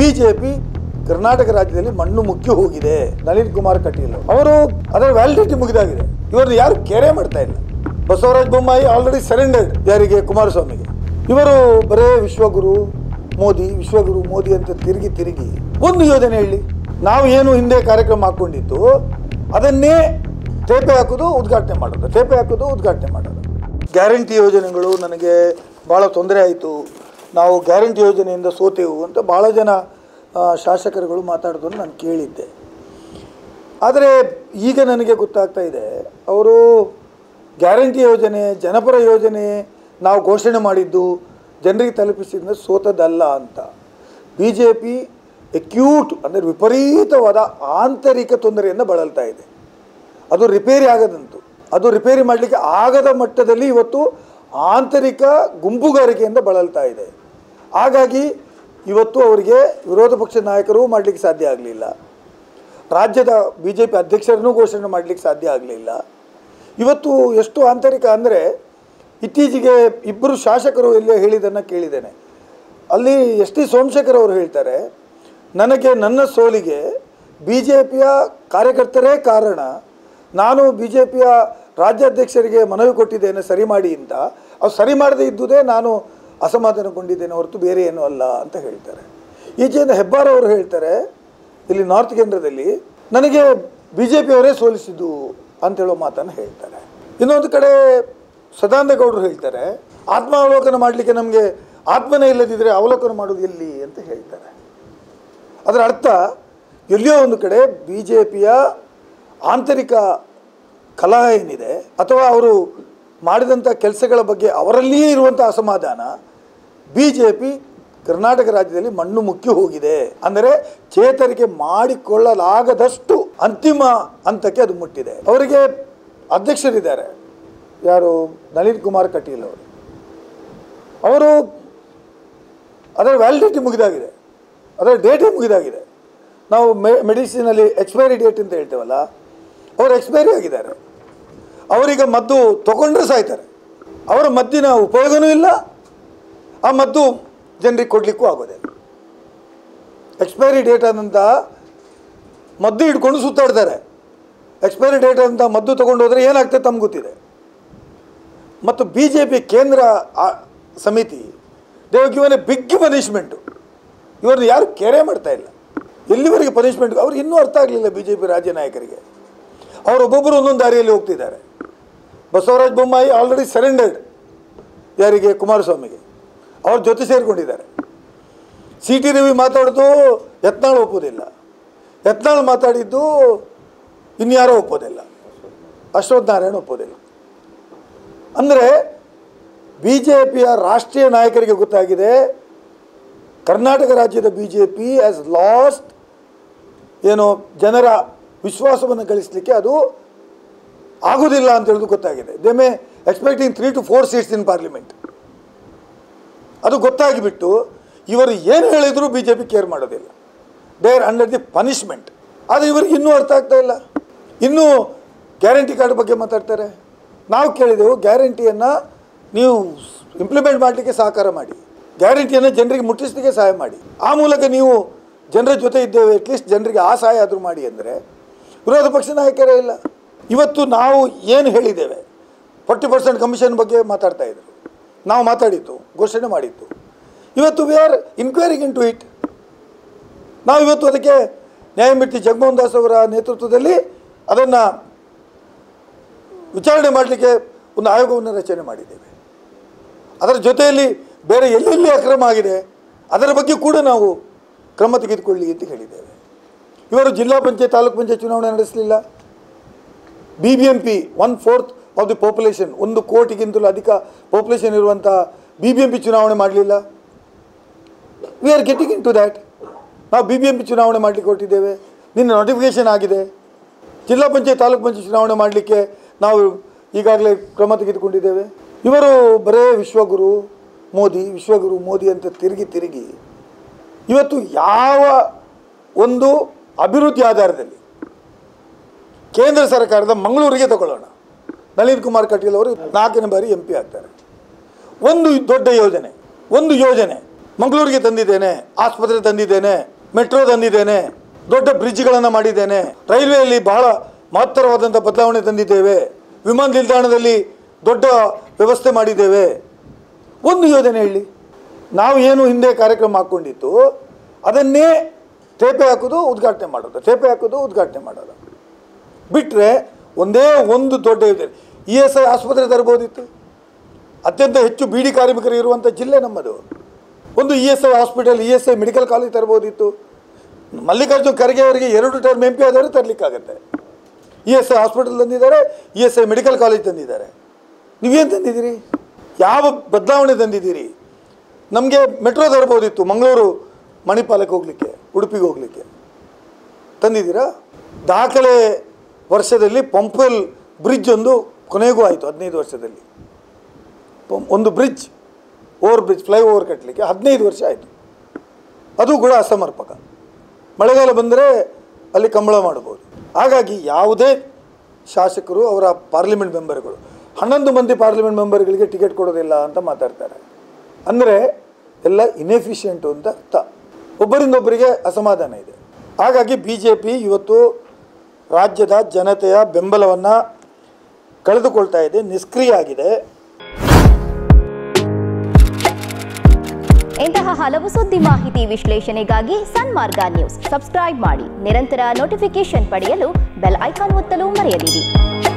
B J P Karnataka ರಾಜ್ಯದಲ್ಲಿ ಮಣ್ಣು ಮುಕ್ಕಿ ಹೋಗಿದೆ ನಳಿನ್ ಕುಮಾರ್ ಕಟೀಲ್ ಅವರು ಅದರ ವ್ಯಾಲಿಡಿಟಿ ಮುಗಿದಾಗಿದೆ ಇವ್ರನ್ನ ಯಾರು ಕೇರೆ ಮಾಡ್ತಾ ಇಲ್ಲ ಬಸವರಾಜ ಬೊಮ್ಮಾಯಿ ಆಲ್ರೆಡಿ ಸರೆಂಡರ್ಡ್ ಯಾರಿಗೆ ಕುಮಾರಸ್ವಾಮಿಗೆ ಇವರು ಬರೇ ವಿಶ್ವಗುರು ಮೋದಿ ವಿಶ್ವಗುರು ಮೋದಿ ಅಂತ ತಿರುಗಿ ತಿರುಗಿ ಒಂದು ಯೋಜನೆ ಹೇಳಿ ನಾವು ಏನು ಹಿಂದೆ ಕಾರ್ಯಕ್ರಮ ಹಾಕೊಂಡಿದ್ದು ಅದನ್ನೇ ತೇಪೆ ಹಾಕೋದು ಉದ್ಘಾಟನೆ ಮಾಡೋದು ತೇಪೆ ಹಾಕೋದು ಉದ್ಘಾಟನೆ ಮಾಡೋದು ಗ್ಯಾರಂಟಿ ಯೋಜನೆಗಳು ನನಗೆ ಭಾಳ ತೊಂದರೆ ಆಯಿತು ನಾವು ಗ್ಯಾರಂಟಿ ಯೋಜನೆಯಿಂದ ಸೋತೆವು ಅಂತ ಭಾಳ ಜನ ಆ, ಶಾಸಕರುಗಳು ಮಾತಾಡೋದನ್ನು ನಾನು ಕೇಳಿದ್ದೆ ಆದರೆ ಈಗ ನನಗೆ ಗೊತ್ತಾಗ್ತಾ ಇದೆ ಅವರು ಗ್ಯಾರಂಟಿ ಯೋಜನೆ ಜನಪರ ಯೋಜನೆ ನಾವು ಘೋಷಣೆ ಮಾಡಿದ್ದು ಜನರಿಗೆ ತಲುಪಿಸಿದ ಸೋತದಲ್ಲ ಅಂತ ಬಿ ಜೆ ಪಿ ಎಕ್ಯೂಟ್ ಅಂದರೆ ವಿಪರೀತವಾದ ಆಂತರಿಕ ತೊಂದರೆಯನ್ನು ಬಳಲ್ತಾ ಇದೆ ಅದು ರಿಪೇರಿ ಆಗದಂತು ಅದು ರಿಪೇರಿ ಮಾಡಲಿಕ್ಕೆ ಆಗದ ಮಟ್ಟದಲ್ಲಿ ಇವತ್ತು ಆಂತರಿಕ ಗುಂಪುಗಾರಿಕೆಯಿಂದ ಬಳಲ್ತಾ ಇದೆ ಹಾಗಾಗಿ ಇವತ್ತು ಅವರಿಗೆ ವಿರೋಧ ಪಕ್ಷದ ನಾಯಕರು ಮಾಡಲಿಕ್ಕೆ ಸಾಧ್ಯ ಆಗಲಿಲ್ಲ ರಾಜ್ಯದ ಬಿ ಜೆ ಪಿ ಅಧ್ಯಕ್ಷರನ್ನು ಘೋಷಣೆ ಮಾಡಲಿಕ್ಕೆ ಸಾಧ್ಯ ಆಗಲಿಲ್ಲ ಇವತ್ತು ಎಷ್ಟು ಆಂತರಿಕ ಅಂದರೆ ಇತ್ತೀಚೆಗೆ ಇಬ್ಬರು ಶಾಸಕರು ಇಲ್ಲಿ ಹೇಳಿದ್ದನ್ನು ಕೇಳಿದ್ದೇನೆ ಅಲ್ಲಿ ಎಸ್ ಟಿ ಸೋಮಶೇಖರ್ ಅವರು ಹೇಳ್ತಾರೆ ನನಗೆ ನನ್ನ ಸೋಲಿಗೆ ಬಿ ಜೆ ಪಿಯ ಕಾರ್ಯಕರ್ತರೇ ಕಾರಣ ನಾನು ಬಿ ಜೆ ಪಿಯ ರಾಜ್ಯಾಧ್ಯಕ್ಷರಿಗೆ ಮನವಿ ಕೊಟ್ಟಿದ್ದೇನೆ ಸರಿ ಮಾಡಿ ಅಂತ ಅವ್ರು ಸರಿ ಮಾಡದೇ ಇದ್ದುದೇ ನಾನು ಅಸಮಾಧಾನಗೊಂಡಿದ್ದೇನೆ ಹೊರತು ಬೇರೆ ಏನೂ ಅಲ್ಲ ಅಂತ ಹೇಳ್ತಾರೆ ಈಚೆಯಿಂದ ಹೆಬ್ಬಾರ್ ಅವರು ಹೇಳ್ತಾರೆ ಇಲ್ಲಿ ನಾರ್ತ್ ಕೇಂದ್ರದಲ್ಲಿ ನನಗೆ ಬಿ ಜೆ ಪಿಯವರೇ ಸೋಲಿಸಿದ್ದು ಅಂತೇಳೋ ಮಾತನ್ನು ಹೇಳ್ತಾರೆ ಇನ್ನೊಂದು ಕಡೆ ಸದಾನಂದ ಗೌಡರು ಹೇಳ್ತಾರೆ ಆತ್ಮಾವಲೋಕನ ಮಾಡಲಿಕ್ಕೆ ನಮಗೆ ಆತ್ಮನೇ ಇಲ್ಲದಿದ್ದರೆ ಅವಲೋಕನ ಮಾಡೋದು ಎಲ್ಲಿ ಅಂತ ಹೇಳ್ತಾರೆ ಅದರ ಅರ್ಥ ಎಲ್ಲಿಯೋ ಒಂದು ಕಡೆ ಬಿ ಜೆ ಪಿಯ ಆಂತರಿಕ ಕಲಹ ಏನಿದೆ ಅಥವಾ ಅವರು ಮಾಡಿದಂಥ ಕೆಲಸಗಳ ಬಗ್ಗೆ ಅವರಲ್ಲಿಯೇ ಇರುವಂಥ ಅಸಮಾಧಾನ ಬಿ ಜೆ ಪಿ ಕರ್ನಾಟಕ ರಾಜ್ಯದಲ್ಲಿ ಮಣ್ಣು ಮುಕ್ಕಿ ಹೋಗಿದೆ ಅಂದರೆ ಚೇತರಿಕೆ ಮಾಡಿಕೊಳ್ಳಲಾಗದಷ್ಟು ಅಂತಿಮ ಹಂತಕ್ಕೆ ಅದು ಮುಟ್ಟಿದೆ ಅವರಿಗೆ ಅಧ್ಯಕ್ಷರಿದ್ದಾರೆ ಯಾರು ನಳಿನ್ ಕುಮಾರ್ ಕಟೀಲ್ ಅವರು ಅವರು ಅದರ ವ್ಯಾಲಿಡಿಟಿ ಮುಗಿದಾಗಿದೆ ಅದರ ಡೇಟೇ ಮುಗಿದಾಗಿದೆ ನಾವು ಮೆ ಮೆಡಿಸಿನಲ್ಲಿ ಎಕ್ಸ್ಪೈರಿ ಡೇಟ್ ಅಂತ ಹೇಳ್ತೇವಲ್ಲ ಅವರು ಎಕ್ಸ್ಪೈರಿ ಆಗಿದ್ದಾರೆ ಅವರೀಗ ಮದ್ದು ತಗೊಂಡ್ರೆ ಸಾಯ್ತಾರೆ ಅವರ ಮದ್ದಿನ ಉಪಯೋಗನೂ ಇಲ್ಲ ಆ ಮದ್ದು ಜನರಿಗೆ ಕೊಡಲಿಕ್ಕೂ ಆಗೋದಿಲ್ಲ ಎಕ್ಸ್ಪೈರಿ ಡೇಟ್ ಆದಂಥ ಮದ್ದು ಹಿಡ್ಕೊಂಡು ಸುತ್ತಾಡ್ತಾರೆ ಎಕ್ಸ್ಪೈರಿ ಡೇಟ್ ಅಂತ ಮದ್ದು ತೊಗೊಂಡು ಹೋದರೆ ಏನಾಗ್ತದೆ ತಮ್ಗೆ ಗೊತ್ತಿದೆ ಮತ್ತು ಬಿ ಜೆ ಪಿ ಕೇಂದ್ರ ಆ, ಸಮಿತಿ they've given a big punishment ಇವ್ರನ್ನ ಯಾರು ಕೆರೆ ಮಾಡ್ತಾ ಇಲ್ಲ ಎಲ್ಲಿವರೆಗೆ ಪನಿಷ್ಮೆಂಟ್ ಅವ್ರಿಗೆ ಇನ್ನೂ ಅರ್ಥ ಆಗಲಿಲ್ಲ ಬಿ ಜೆ ಪಿ ರಾಜ್ಯ ನಾಯಕರಿಗೆ ಅವರೊಬ್ಬೊಬ್ಬರು ಒಂದೊಂದು ದಾರಿಯಲ್ಲಿ ಹೋಗ್ತಿದ್ದಾರೆ ಬಸವರಾಜ ಬೊಮ್ಮಾಯಿ ಆಲ್ರೆಡಿ ಸರೆಂಡರ್ಡ್ ಯಾರಿಗೆ ಕುಮಾರಸ್ವಾಮಿಗೆ ಅವ್ರ ಜೊತೆ ಸೇರಿಕೊಂಡಿದ್ದಾರೆ ಸಿ ಟಿ ರವಿ ಮಾತಾಡೋದು ಯತ್ನಾಳ್ ಒಪ್ಪೋದಿಲ್ಲ ಯತ್ನಾಳ್ ಮಾತಾಡಿದ್ದು ಇನ್ಯಾರೋ ಒಪ್ಪೋದಿಲ್ಲ ಅಶ್ವಥ್ ನಾರಾಯಣ ಒಪ್ಪೋದಿಲ್ಲ ಅಂದರೆ ಬಿ ಜೆ ಪಿಯ ರಾಷ್ಟ್ರೀಯ ನಾಯಕರಿಗೆ ಗೊತ್ತಾಗಿದೆ ಕರ್ನಾಟಕ ರಾಜ್ಯದ B J P has lost ಏನು ಜನರ ವಿಶ್ವಾಸವನ್ನು ಗಳಿಸಲಿಕ್ಕೆ ಅದು ಆಗೋದಿಲ್ಲ ಅಂತ ಹೇಳೋದು ಗೊತ್ತಾಗಿದೆ they may expecting three to four seats in parliament ಅದು ಗೊತ್ತಾಗಿಬಿಟ್ಟು ಇವರು ಏನು ಹೇಳಿದರೂ ಬಿ ಜೆ ಪಿ ಕೇರ್ ಮಾಡೋದಿಲ್ಲ they are under the punishment ಆದರೆ ಇವರಿಗೆ ಇನ್ನೂ ಅರ್ಥ ಆಗ್ತಾ ಇಲ್ಲ ಇನ್ನೂ ಗ್ಯಾರಂಟಿ ಕಾರ್ಡ್ ಬಗ್ಗೆ ಮಾತಾಡ್ತಾರೆ ನಾವು ಕೇಳಿದೆವು ಗ್ಯಾರಂಟಿಯನ್ನು ನೀವು ಇಂಪ್ಲಿಮೆಂಟ್ ಮಾಡಲಿಕ್ಕೆ ಸಹಕಾರ ಮಾಡಿ ಗ್ಯಾರಂಟಿಯನ್ನು ಜನರಿಗೆ ಮುಟ್ಟಿಸಲಿಕ್ಕೆ ಸಹಾಯ ಮಾಡಿ ಆ ಮೂಲಕ ನೀವು ಜನರ ಜೊತೆ ಇದ್ದೇವೆ ಅಟ್ಲೀಸ್ಟ್ ಜನರಿಗೆ ಆ ಸಹಾಯ ಆದರೂ ಮಾಡಿ ಅಂದರೆ ವಿರೋಧ ಪಕ್ಷ ನಾಯಕರೇ ಇಲ್ಲ ಇವತ್ತು ನಾವು ಏನು ಹೇಳಿದ್ದೇವೆ ಫಾರ್ಟಿ ಪರ್ಸೆಂಟ್ ಕಮಿಷನ್ ಬಗ್ಗೆ ಮಾತಾಡ್ತಾ ಇದ್ರು ನಾವು ಮಾತಾಡಿದ್ದು ಘೋಷಣೆ ಮಾಡಿದ್ದು ಇವತ್ತು we are inquiring into it ನಾವು ಇವತ್ತು ಅದಕ್ಕೆ ನ್ಯಾಯಮೂರ್ತಿ ಜಗಮೋಹನ್ ದಾಸ್ ಅವರ ನೇತೃತ್ವದಲ್ಲಿ ಅದನ್ನು ವಿಚಾರಣೆ ಮಾಡಲಿಕ್ಕೆ ಒಂದು ಆಯೋಗವನ್ನು ರಚನೆ ಮಾಡಿದ್ದೇವೆ ಅದರ ಜೊತೆಯಲ್ಲಿ ಬೇರೆ ಎಲ್ಲೆಲ್ಲಿ ಅಕ್ರಮ ಆಗಿದೆ ಅದರ ಬಗ್ಗೆ ಕೂಡ ನಾವು ಕ್ರಮ ತೆಗೆದುಕೊಳ್ಳಿ ಅಂತ ಹೇಳಿದ್ದೇವೆ ಇವರು ಜಿಲ್ಲಾ ಪಂಚಾಯತ್ ತಾಲೂಕು ಪಂಚಾಯತ್ ಚುನಾವಣೆ ನಡೆಸಲಿಲ್ಲ B B M P one fourth of the population ಒಂದು ಕೋಟಿಗಿಂತಲೂ ಅಧಿಕ ಪಾಪ್ಯುಲೇಷನ್ ಇರುವಂಥ ಬಿ ಬಿ ಎಂ ಪಿ ಚುನಾವಣೆ ಮಾಡಲಿಲ್ಲ we are getting into that ನಾವು ಬಿ ಬಿ ಎಂ ಪಿ ಚುನಾವಣೆ ಮಾಡಲಿಕ್ಕೆ ಹೊರಟಿದ್ದೇವೆ ನಿನ್ನೆ ನೋಟಿಫಿಕೇಷನ್ ಆಗಿದೆ ಜಿಲ್ಲಾ ಪಂಚಾಯತ್ ತಾಲೂಕು ಪಂಚಾಯತ್ ಚುನಾವಣೆ ಮಾಡಲಿಕ್ಕೆ ನಾವು ಈಗಾಗಲೇ ಕ್ರಮ ತೆಗೆದುಕೊಂಡಿದ್ದೇವೆ ಇವರು ಬರೇ ವಿಶ್ವಗುರು ಮೋದಿ ವಿಶ್ವಗುರು ಮೋದಿ ಅಂತ ತಿರುಗಿ ತಿರುಗಿ ಇವತ್ತು ಯಾವ ಒಂದು ಅಭಿವೃದ್ಧಿ ಆಧಾರದಲ್ಲಿ ಕೇಂದ್ರ ಸರ್ಕಾರದ ಮಂಗಳೂರಿಗೆ ತಗೊಳ್ಳೋಣ ನಳಿನ್ ಕುಮಾರ್ ಕಟೀಲ್ ಅವರು ನಾಲ್ಕನೇ ಬಾರಿ ಎಂ ಪಿ ಆಗ್ತಾರೆ ಒಂದು ದೊಡ್ಡ ಯೋಜನೆ ಒಂದು ಯೋಜನೆ ಮಂಗಳೂರಿಗೆ ತಂದಿದ್ದೇನೆ ಆಸ್ಪತ್ರೆ ತಂದಿದ್ದೇನೆ ಮೆಟ್ರೋ ತಂದಿದ್ದೇನೆ ದೊಡ್ಡ ಬ್ರಿಡ್ಜ್ಗಳನ್ನು ಮಾಡಿದ್ದೇನೆ ರೈಲ್ವೆಯಲ್ಲಿ ಬಹಳ ಮಹತ್ತರವಾದಂಥ ಬದಲಾವಣೆ ತಂದಿದ್ದೇವೆ ವಿಮಾನ ನಿಲ್ದಾಣದಲ್ಲಿ ದೊಡ್ಡ ವ್ಯವಸ್ಥೆ ಮಾಡಿದ್ದೇವೆ ಒಂದು ಯೋಜನೆ ಹೇಳಿ ನಾವು ಏನು ಹಿಂದೆ ಕಾರ್ಯಕ್ರಮ ಹಾಕ್ಕೊಂಡಿತ್ತು ಅದನ್ನೇ ತೇಪೆ ಹಾಕೋದು ಉದ್ಘಾಟನೆ ಮಾಡೋದು ತೇಪೆ ಹಾಕೋದು ಉದ್ಘಾಟನೆ ಮಾಡೋದು ಬಿಟ್ಟರೆ ಒಂದೇ ಒಂದು ದೊಡ್ಡ ಯೋಜನೆ ಇ ಎಸ್ ಐ ಆಸ್ಪತ್ರೆ ತರ್ಬೋದಿತ್ತು ಅತ್ಯಂತ ಹೆಚ್ಚು ಬೀಡಿ ಕಾರ್ಮಿಕರು ಇರುವಂಥ ಜಿಲ್ಲೆ ನಮ್ಮದು ಒಂದು E S I hospital E S I medical college ತರ್ಬೋದಿತ್ತು ಮಲ್ಲಿಕಾರ್ಜುನ್ ಖರ್ಗೆ ಅವರಿಗೆ ಎರಡು ಟರ್ಮ್ ಎಂ ಪಿ ಆದವರು ತರಲಿಕ್ಕಾಗತ್ತೆ ಇ ಎಸ್ ಐ ಹಾಸ್ಪಿಟಲ್ ತಂದಿದ್ದಾರೆ E S I medical college ತಂದಿದ್ದಾರೆ ನೀವೇನು ತಂದಿದ್ದೀರಿ ಯಾವ ಬದಲಾವಣೆ ತಂದಿದ್ದೀರಿ ನಮಗೆ ಮೆಟ್ರೋ ತರ್ಬೋದಿತ್ತು ಮಂಗಳೂರು ಮಣಿಪಾಲಕ್ಕೆ ಹೋಗಲಿಕ್ಕೆ ಉಡುಪಿಗೆ ಹೋಗಲಿಕ್ಕೆ ತಂದಿದ್ದೀರಾ ದಾಖಲೆ ವರ್ಷದಲ್ಲಿ ಪಂಪೆಲ್ ಬ್ರಿಡ್ಜ್ ಒಂದು ಕೊನೆಗೂ ಆಯಿತು ಹದಿನೈದು ವರ್ಷದಲ್ಲಿ ಪಂ- ಒಂದು bridge over bridge flyover ಕಟ್ಟಲಿಕ್ಕೆ ಹದಿನೈದು ವರ್ಷ ಆಯಿತು ಅದು ಕೂಡ ಅಸಮರ್ಪಕ ಮಳೆಗಾಲ ಬಂದರೆ ಅಲ್ಲಿ ಕಂಬಳ ಮಾಡ್ಬೋದು ಹಾಗಾಗಿ ಯಾವುದೇ ಶಾಸಕರು ಅವರ ಪಾರ್ಲಿಮೆಂಟ್ ಮೆಂಬರ್ಗಳು ಹನ್ನೊಂದು ಮಂದಿ ಪಾರ್ಲಿಮೆಂಟ್ ಮೆಂಬರ್ಗಳಿಗೆ ಟಿಕೆಟ್ ಕೊಡೋದಿಲ್ಲ ಅಂತ ಮಾತಾಡ್ತಾರೆ ಅಂದರೆ ಎಲ್ಲ ಇನ್ಎಫಿಷಿಯೆಂಟು ಅಂತ ಅರ್ಥ ಒಬ್ಬರಿಂದ ಒಬ್ಬರಿಗೆ ಅಸಮಾಧಾನ ಇದೆ ಹಾಗಾಗಿ ಬಿ ಜೆ ಪಿ ಇವತ್ತು ರಾಜ್ಯದ ಜನತೆಯ ಬೆಂಬಲವನ್ನು ಕಳೆದುಕೊಳ್ತಾ ಇದೆ ನಿಷ್ಕ್ರಿಯ ಆಗಿದೆ ಇಂತಹ ಹಲವು ಸುದ್ದಿ ಮಾಹಿತಿ ವಿಶ್ಲೇಷಣೆಗಾಗಿ ಸನ್ಮಾರ್ಗ ನ್ಯೂಸ್ ಸಬ್ಸ್ಕ್ರೈಬ್ ಮಾಡಿ ನಿರಂತರ ನೋಟಿಫಿಕೇಶನ್ ಪಡೆಯಲು ಬೆಲ್ ಐಕಾನ್ ಒತ್ತಲು ಮರೆಯದಿರಿ